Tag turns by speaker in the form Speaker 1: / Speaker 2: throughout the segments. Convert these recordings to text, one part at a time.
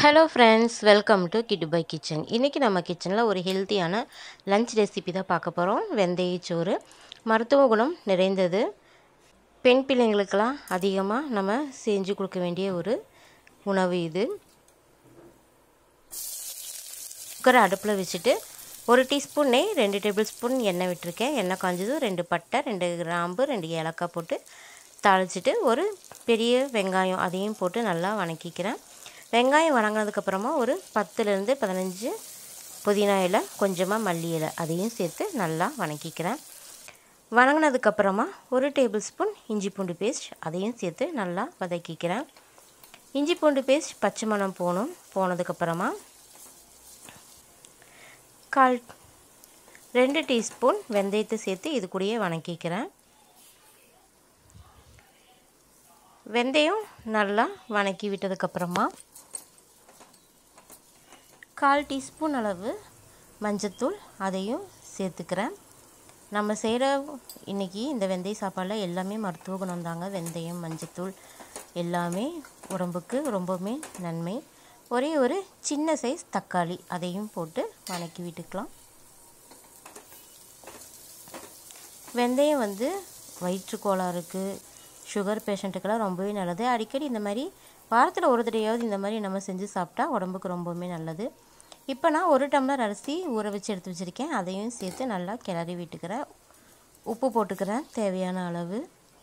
Speaker 1: hello friends welcome to kid by kitchen இன்றைக்கி நம்ம கிச்சனில் ஒரு ஹெல்த்தியான லஞ்ச் ரெசிபி தான் பார்க்க போகிறோம் வெந்தயச்சோறு மருத்துவ குணம் நிறைந்தது பெண் பிள்ளைங்களுக்கெல்லாம் அதிகமாக நம்ம செஞ்சு கொடுக்க வேண்டிய ஒரு உணவு இது குக்கரை அடுப்பில் வச்சுட்டு ஒரு டீஸ்பூன் நெய் ரெண்டு டேபிள் ஸ்பூன் எண்ணெய் விட்டுருக்கேன் எண்ணெய் காஞ்சதும் ரெண்டு பட்டை ரெண்டு கிராம்பு ரெண்டு ஏலக்காய் போட்டு தாளிச்சிட்டு ஒரு பெரிய வெங்காயம் அதையும் போட்டு நல்லா வணக்கிக்கிறேன் வெங்காயம் வணங்கினதுக்கப்புறமா ஒரு பத்துலேருந்து பதினஞ்சு புதினா இலை கொஞ்சமாக மல்லி இலை அதையும் சேர்த்து நல்லா வணக்கிக்கிறேன் வணங்கினதுக்கப்புறமா ஒரு டேபிள் ஸ்பூன் இஞ்சி பூண்டு பேஸ்ட் அதையும் சேர்த்து நல்லா வதக்கிக்கிறேன் இஞ்சி பூண்டு பேஸ்ட் பச்சை மணம் போகணும் போனதுக்கப்புறமா கால் ரெண்டு டீஸ்பூன் வெந்தயத்தை சேர்த்து இது கூடயே வணக்கிக்கிறேன் வெந்தயம் நல்லா வணக்கி விட்டதுக்கப்புறமா கால் டீஸ்பூன் அளவு மஞ்சத்தூள் அதையும் சேர்த்துக்கிறேன் நம்ம செய்கிற இன்றைக்கி இந்த வெந்தய சாப்பாடில் எல்லாமே மருத்துவ குணம் தாங்க வெந்தயம் மஞ்சத்தூள் எல்லாமே உடம்புக்கு ரொம்பவுமே நன்மை ஒரே ஒரு சின்ன சைஸ் தக்காளி அதையும் போட்டு வணக்கி விட்டுக்கலாம் வெந்தயம் வந்து வயிற்றுக்கோளாறுக்கு சுகர் பேஷண்ட்டுக்கெல்லாம் ரொம்பவே நல்லது அடிக்கடி இந்த மாதிரி வாரத்தில் ஒரு தடையாவது இந்த மாதிரி நம்ம செஞ்சு சாப்பிட்டா உடம்புக்கு ரொம்பவுமே நல்லது இப்போ நான் ஒரு டம்ளர் அரிசி ஊற வச்சு எடுத்து வச்சுருக்கேன் அதையும் சேர்த்து நல்லா கிளறி விட்டுக்கிறேன் உப்பு போட்டுக்கிறேன் தேவையான அளவு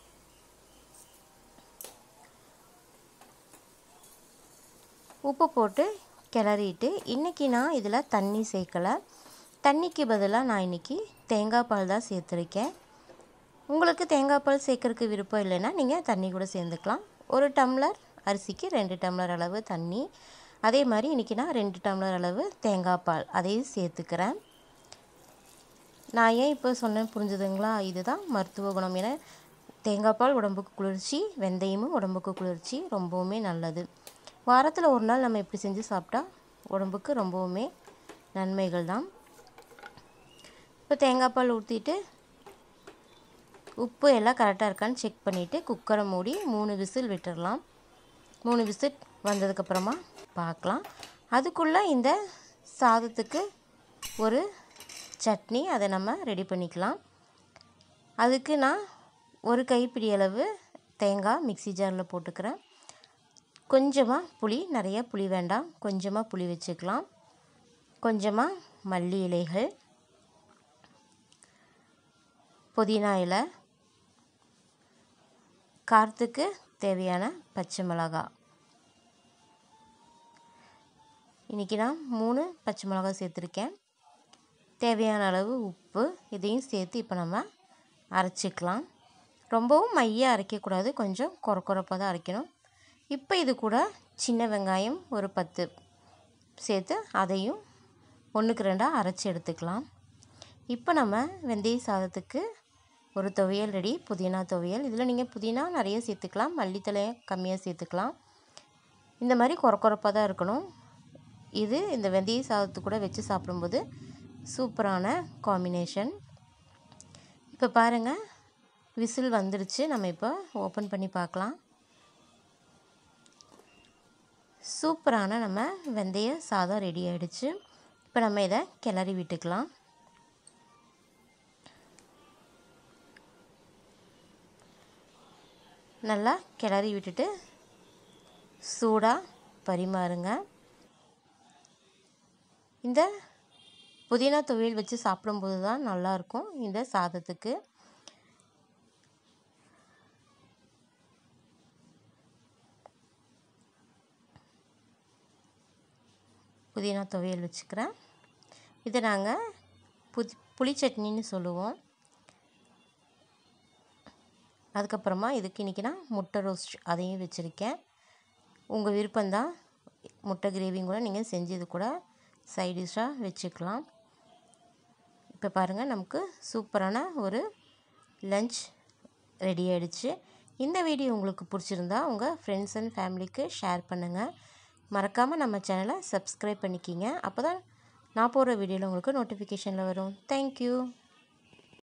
Speaker 1: உப்பு போட்டு கிளறிட்டு இன்றைக்கி நான் இதில் தண்ணி சேர்க்கலை தண்ணிக்கு பதிலாக நான் இன்றைக்கி தேங்காய் பால் தான் சேர்த்துருக்கேன் உங்களுக்கு தேங்காய் பால் சேர்க்கறதுக்கு விருப்பம் இல்லைன்னா நீங்கள் தண்ணி கூட சேர்ந்துக்கலாம் ஒரு டம்ளர் அரிசிக்கு ரெண்டு டம்ளர் அளவு தண்ணி அதே மாதிரி இன்றைக்கி நான் ரெண்டு டம்ளர் அளவு தேங்காய் பால் அதையும் சேர்த்துக்கிறேன் நான் ஏன் இப்போ சொன்னேன் புரிஞ்சுதுங்களா இதுதான் மருத்துவ குணம் என தேங்காய் பால் உடம்புக்கு குளிர்ச்சி வெந்தயமும் உடம்புக்கு குளிர்ச்சி ரொம்பவுமே நல்லது வாரத்தில் ஒரு நாள் நம்ம இப்படி செஞ்சு சாப்பிட்டா உடம்புக்கு ரொம்பவுமே நன்மைகள் தான் இப்போ தேங்காய் பால் ஊற்றிட்டு உப்பு எல்லாம் கரெக்டாக இருக்கான்னு செக் பண்ணிவிட்டு குக்கரை மூடி மூணு விசில் விட்டுடலாம் மூணு விசில் வந்ததுக்கப்புறமா பார்க்கலாம் அதுக்குள்ளே இந்த சாதத்துக்கு ஒரு சட்னி அதை நம்ம ரெடி பண்ணிக்கலாம் அதுக்கு நான் ஒரு கைப்பிடி அளவு தேங்காய் மிக்சி ஜாரில் போட்டுக்கிறேன் கொஞ்சமாக புளி நிறைய புளி வேண்டாம் கொஞ்சமாக புளி வச்சுக்கலாம் கொஞ்சமாக மல்லி இலைகள் புதினா இலை காரத்துக்கு தேவையான பச்சை மிளகாய் இன்றைக்கி நான் மூணு பச்சை மிளகாய் சேர்த்துருக்கேன் தேவையான அளவு உப்பு இதையும் சேர்த்து இப்போ நம்ம அரைச்சிக்கலாம் ரொம்பவும் மையாக அரைக்கக்கூடாது கொஞ்சம் குறை குறைப்பாக தான் அரைக்கணும் இப்போ இது கூட சின்ன வெங்காயம் ஒரு பத்து சேர்த்து அதையும் ஒன்றுக்கு ரெண்டாக அரைச்சி எடுத்துக்கலாம் இப்போ நம்ம வெந்தய சாதத்துக்கு ஒரு துவையல் ரெடி புதினா துவையல் இதில் நீங்கள் புதினா நிறைய சேர்த்துக்கலாம் மல்லித்தலையை கம்மியாக சேர்த்துக்கலாம் இந்த மாதிரி குறை குறைப்பாக தான் இருக்கணும் இது இந்த வெந்தய சாதத்து கூட வச்சு சாப்பிடும்போது சூப்பரான காம்பினேஷன் இப்போ பாருங்கள் விசில் வந்துடுச்சு நம்ம இப்போ ஓப்பன் பண்ணி பார்க்கலாம் சூப்பரான நம்ம வெந்தய சாதம் ரெடி ஆகிடுச்சு இப்போ நம்ம இதை கிளறி விட்டுக்கலாம் நல்லா கிளறி விட்டுட்டு சூடாக பரிமாறுங்க இந்த புதினா துவையல் வச்சு சாப்பிடும்போது தான் நல்லாயிருக்கும் இந்த சாதத்துக்கு புதினா துவையல் வச்சுக்கிறேன் இதை நாங்கள் புதி புளி சட்னின்னு சொல்லுவோம் அதுக்கப்புறமா இதுக்கு இன்றைக்கி நான் முட்டை ரோஸ்ட் அதையும் வச்சுருக்கேன் உங்கள் விருப்பம்தான் முட்டை கிரேவியும் கூட நீங்கள் செஞ்சு இது கூட சைட் டிஷ்ஷாக வச்சுக்கலாம் இப்போ பாருங்கள் நமக்கு சூப்பரான ஒரு லஞ்ச் ரெடி ஆகிடுச்சு இந்த வீடியோ உங்களுக்கு பிடிச்சிருந்தா உங்கள் ஃப்ரெண்ட்ஸ் அண்ட் ஃபேமிலிக்கு ஷேர் பண்ணுங்கள் மறக்காமல் நம்ம சேனலை சப்ஸ்கிரைப் பண்ணிக்கிங்க அப்போ தான் நான் போடுற வீடியோவில் உங்களுக்கு நோட்டிஃபிகேஷனில் வரும் தேங்க்யூ